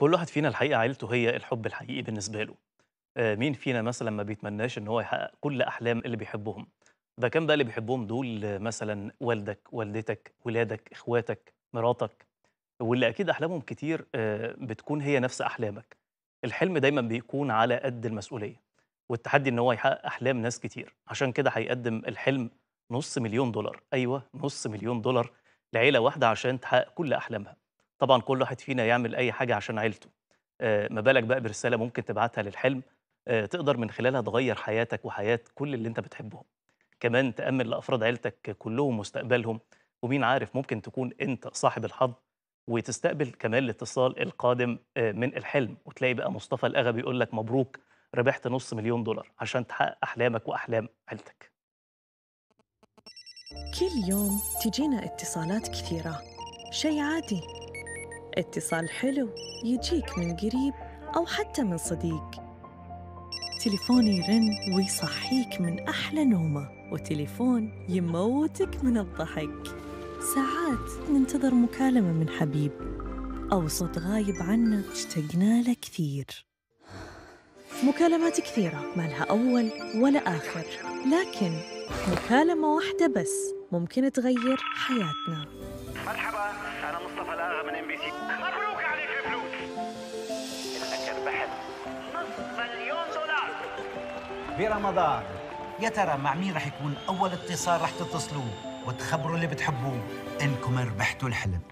كل واحد فينا الحقيقة عيلته هي الحب الحقيقي بالنسبة له آه، مين فينا مثلا ما بيتمناش ان هو يحقق كل احلام اللي بيحبهم ده كان بقى اللي بيحبهم دول آه، مثلا والدك والدتك ولادك اخواتك مراتك واللي اكيد احلامهم كتير آه، بتكون هي نفس احلامك الحلم دايما بيكون على قد المسؤولية والتحدي ان هو يحقق احلام ناس كتير عشان كده هيقدم الحلم نص مليون دولار ايوه نص مليون دولار لعيلة واحدة عشان تحقق كل احلامها طبعا كل واحد فينا يعمل اي حاجة عشان عيلته آه، ما بالك بقى برسالة ممكن تبعتها للحلم آه، تقدر من خلالها تغير حياتك وحياة كل اللي انت بتحبهم كمان تأمن لأفراد عيلتك كلهم مستقبلهم ومين عارف ممكن تكون انت صاحب الحظ وتستقبل كمان الاتصال القادم آه، من الحلم وتلاقي بقى مصطفى الأغا بيقول لك مبروك ربحت نص مليون دولار عشان تحقق أحلامك وأحلام عيلتك كل يوم تجينا اتصالات كثيرة شي عادي اتصال حلو يجيك من قريب أو حتى من صديق تليفون يرن ويصحيك من أحلى نومة وتليفون يموتك من الضحك ساعات ننتظر مكالمة من حبيب أو صوت غايب عنا اشتقنا له كثير مكالمات كثيرة ما لها أول ولا آخر لكن مكالمة واحدة بس ممكن تغير حياتنا مرحبا انا مصطفى الاغا من ام بي سي مبروك عليك الفلوس انك ربحت نص مليون دولار برمضان يا ترى مع مين رح يكون أول اتصال رح تتصلوا وتخبروا اللي بتحبوه إنكم ربحتوا الحلم